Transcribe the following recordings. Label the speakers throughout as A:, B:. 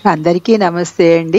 A: అందరికీ నమస్తే అండి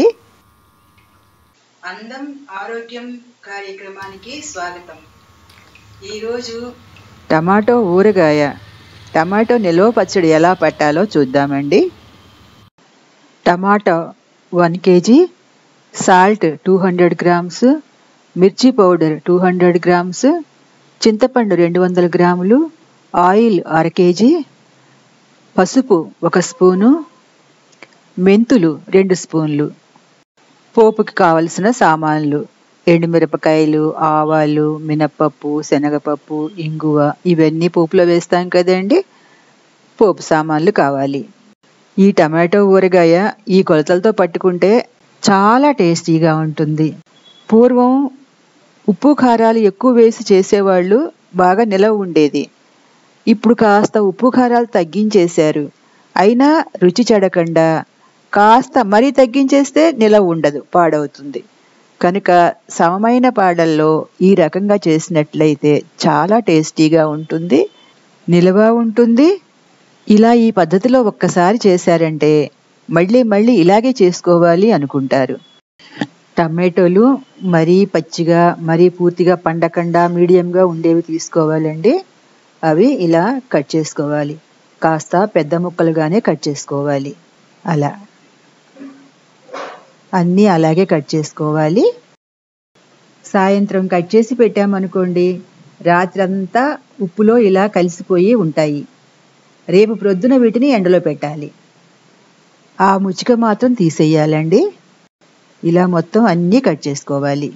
B: అందం ఆరోగ్యం కార్యక్రమానికి స్వాగతం ఈరోజు
A: టమాటో ఊరగాయ టమాటో నిల్వ పచ్చడి ఎలా పట్టాలో చూద్దామండి tomato one KG salt two hundred grams మిర్చి పౌడర్ టూ హండ్రెడ్ గ్రామ్స్ చింతపండు రెండు వందల గ్రాములు ఆయిల్ అర కేజీ పసుపు ఒక స్పూను మెంతులు రెండు స్పూన్లు పోపుకి కావలసిన సామాన్లు ఎండుమిరపకాయలు ఆవాలు మినప్పప్పు శనగపప్పు ఇంగువ ఇవన్నీ పోపులో వేస్తాం కదండి పోపు సామాన్లు కావాలి ఈ టమాటో ఊరగాయ ఈ కొలతలతో పట్టుకుంటే చాలా టేస్టీగా ఉంటుంది పూర్వం ఉప్పు కారాలు ఎక్కువ వేసి చేసేవాళ్ళు బాగా నిలవ ఉండేది ఇప్పుడు కాస్త ఉప్పు కారాలు తగ్గించేశారు అయినా రుచి చెడకుండా కాస్త మరీ తగ్గించేస్తే నిలవ ఉండదు పాడవుతుంది కనుక సమమైన పాడల్లో ఈ రకంగా చేసినట్లయితే చాలా టేస్టీగా ఉంటుంది నిలవ ఉంటుంది ఇలా ఈ పద్ధతిలో ఒక్కసారి చేశారంటే మళ్ళీ మళ్ళీ ఇలాగే చేసుకోవాలి అనుకుంటారు టమాటోలు మరీ పచ్చిగా మరీ పూర్తిగా పండకుండా మీడియంగా ఉండేవి తీసుకోవాలండి అవి ఇలా కట్ చేసుకోవాలి కాస్త పెద్ద ముక్కలుగానే కట్ చేసుకోవాలి అలా అన్నీ అలాగే కట్ చేసుకోవాలి సాయంత్రం కట్ చేసి పెట్టామనుకోండి రాత్రంతా ఉప్పులో ఇలా కలిసిపోయి ఉంటాయి రేపు ప్రొద్దున వీటిని ఎండలో పెట్టాలి ఆ ముచ్చిక మాత్రం తీసేయాలండి ఇలా మొత్తం అన్నీ కట్ చేసుకోవాలి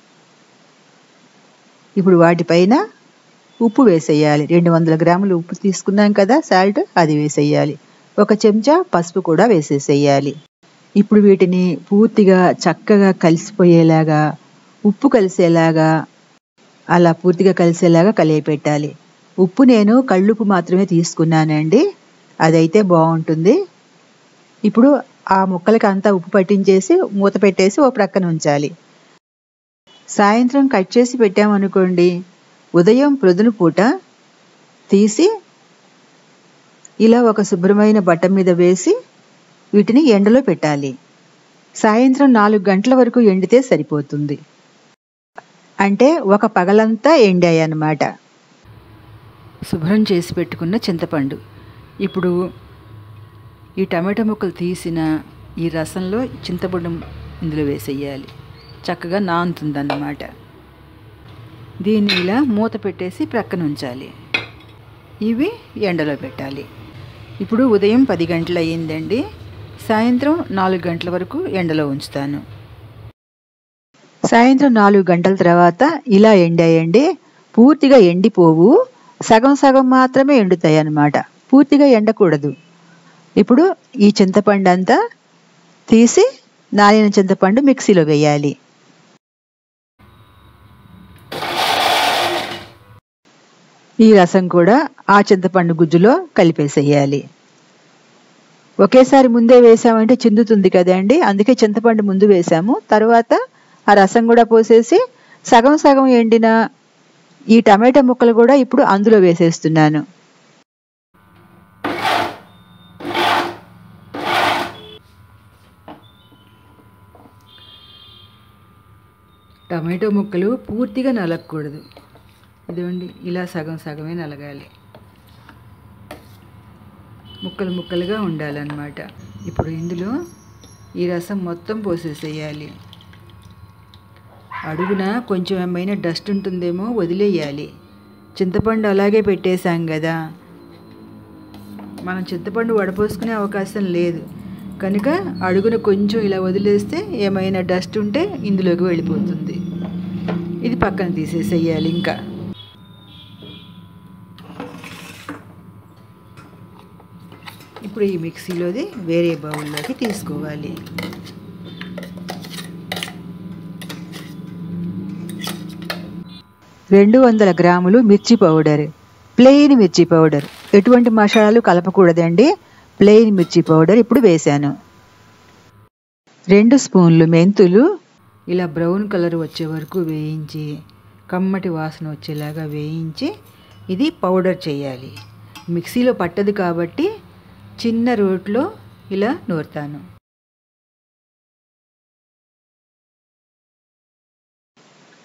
A: ఇప్పుడు వాటిపైన ఉప్పు వేసేయాలి రెండు వందల గ్రాములు ఉప్పు తీసుకున్నాం కదా సాల్ట్ అది వేసేయాలి ఒక చెంచా పసుపు కూడా వేసేసేయాలి ఇప్పుడు వీటిని పూర్తిగా చక్కగా కలిసిపోయేలాగా ఉప్పు కలిసేలాగా అలా పూర్తిగా కలిసేలాగా కలియపెట్టాలి ఉప్పు నేను కళ్ళుప్పు మాత్రమే తీసుకున్నానండి అదైతే బాగుంటుంది ఇప్పుడు ఆ ముక్కలకి అంతా ఉప్పు పట్టించేసి మూత పెట్టేసి ఓ ప్రక్కన ఉంచాలి సాయంత్రం కట్ చేసి పెట్టామనుకోండి ఉదయం ప్రొదున పూట తీసి ఇలా ఒక శుభ్రమైన బట్ట మీద వేసి వీటిని ఎండలో పెట్టాలి సాయంత్రం నాలుగు గంటల వరకు ఎండితే సరిపోతుంది అంటే ఒక పగలంతా ఎండాయి అన్నమాట శుభ్రం చేసి పెట్టుకున్న చింతపండు ఇప్పుడు ఈ టమాటా ముక్కలు తీసిన ఈ రసంలో చింతపండు ఇందులో వేసేయాలి చక్కగా నానుతుందన్నమాట దీన్ని ఇలా మూత పెట్టేసి ప్రక్కన ఉంచాలి ఇవి ఎండలో పెట్టాలి ఇప్పుడు ఉదయం పది గంటలు అయ్యిందండి సాయంత్రం నాలుగు గంటల వరకు ఎండలో ఉంచుతాను సాయంత్రం నాలుగు గంటల తర్వాత ఇలా ఎండాయండి పూర్తిగా ఎండిపోవు సగం సగం మాత్రమే ఎండుతాయి అన్నమాట పూర్తిగా ఎండకూడదు ఇప్పుడు ఈ చింతపండు అంతా తీసి నానిన చింతపండు మిక్సీలో వేయాలి ఈ రసం కూడా ఆ చింతపండు గుజ్జులో కలిపేసేయాలి ఒకేసారి ముందే వేసామంటే చిందుతుంది కదండి అందుకే చింతపండు ముందు వేసాము తర్వాత ఆ రసం కూడా పోసేసి సగం సగం ఎండిన ఈ టమాటా ముక్కలు కూడా ఇప్పుడు అందులో వేసేస్తున్నాను టమాటో ముక్కలు పూర్తిగా నలగకూడదు ఇదిగోండి ఇలా సగం సగమే నలగాలి ముక్కలు ముక్కలుగా ఉండాలన్నమాట ఇప్పుడు ఇందులో ఈ రసం మొత్తం పోసేసేయాలి అడుగున కొంచెం ఏమైనా డస్ట్ ఉంటుందేమో వదిలేయాలి చింతపండు అలాగే పెట్టేశాం కదా మనం చింతపండు వడపోసుకునే అవకాశం లేదు కనుక అడుగున కొంచెం ఇలా వదిలేస్తే ఏమైనా డస్ట్ ఉంటే ఇందులోకి వెళ్ళిపోతుంది ఇది పక్కన తీసేసేయాలి ఇంకా ఇప్పుడు ఈ మిక్సీలోది వేరే బౌల్లోకి తీసుకోవాలి రెండు వందల గ్రాములు మిర్చి పౌడర్ ప్లెయిన్ మిర్చి పౌడర్ ఎటువంటి మసాలాలు కలపకూడదండి ప్లెయిన్ మిర్చి పౌడర్ ఇప్పుడు వేశాను రెండు స్పూన్లు మెంతులు ఇలా బ్రౌన్ కలర్ వచ్చే వరకు వేయించి కమ్మటి వాసన వచ్చేలాగా వేయించి ఇది పౌడర్ చేయాలి మిక్సీలో పట్టదు కాబట్టి చిన్న రోట్లో ఇలా నూరుతాను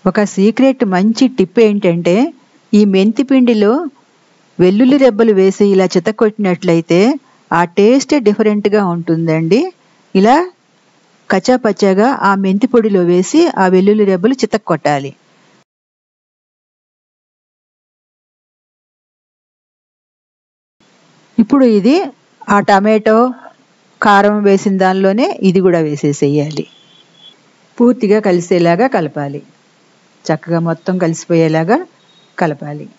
A: ఒక సీక్రెట్ మంచి టిప్ ఏంటంటే ఈ మెంతి పిండిలో వెల్లుల్లి రెబ్బలు వేసి ఇలా చితకొట్టినట్లయితే ఆ టేస్ట్ డిఫరెంట్గా ఉంటుందండి ఇలా కచ్చాపచ్చాగా ఆ మెంతి పొడిలో వేసి ఆ వెల్లుల్లి రెబ్బలు చితక్కొట్టాలి ఇప్పుడు ఇది ఆ టమాటో కారం వేసిన దానిలోనే ఇది కూడా వేసేసేయాలి పూర్తిగా కలిసేలాగా కలపాలి చక్కగా మొత్తం కలిసిపోయేలాగా కలపాలి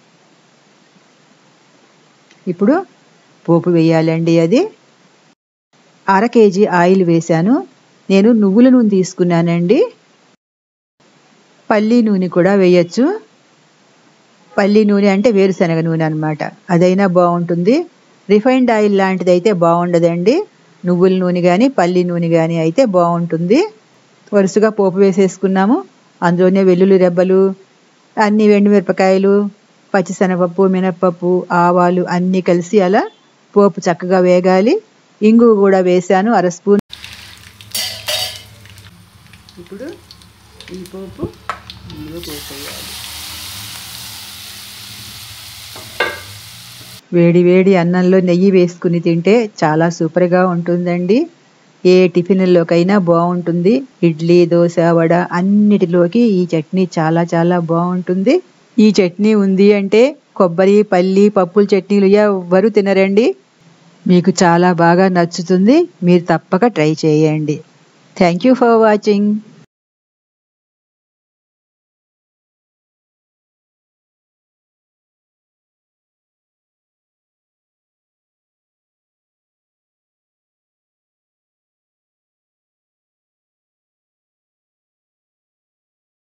A: ఇప్పుడు పోపు వేయాలండి అది అర కేజీ ఆయిల్ వేశాను నేను నువ్వుల నూనె తీసుకున్నానండి పల్లి నూనె కూడా వేయచ్చు పల్లి నూనె అంటే వేరుశనగ నూనె అనమాట అదైనా బాగుంటుంది రిఫైన్డ్ ఆయిల్ లాంటిది అయితే బాగుండదండి నువ్వుల నూనె కానీ పల్లి నూనె కానీ అయితే బాగుంటుంది వరుసగా పోపు వేసేసుకున్నాము అందులోనే వెల్లుల్లి రెబ్బలు అన్ని మిరపకాయలు పచ్చిశనగపప్పు మినప్పప్పు ఆవాలు అన్నీ కలిసి అలా పోపు చక్కగా వేగాలి ఇంగు కూడా వేశాను అర స్పూన్ ఇప్పుడు ఈ పోపు ఇందులో పోసేయాలి వేడి వేడి అన్నంలో నెయ్యి వేసుకుని తింటే చాలా సూపర్గా ఉంటుందండి ఏ టిఫిన్లోకైనా బాగుంటుంది ఇడ్లీ దోశ వడ అన్నిటిలోకి ఈ చట్నీ చాలా చాలా బాగుంటుంది ఈ చట్నీ ఉంది అంటే కొబ్బరి పల్లి పప్పుల చట్నీలు ఎవ్వరు తినరండి మీకు చాలా బాగా నచ్చుతుంది మీరు తప్పక ట్రై చేయండి థ్యాంక్ యూ ఫర్ వాచింగ్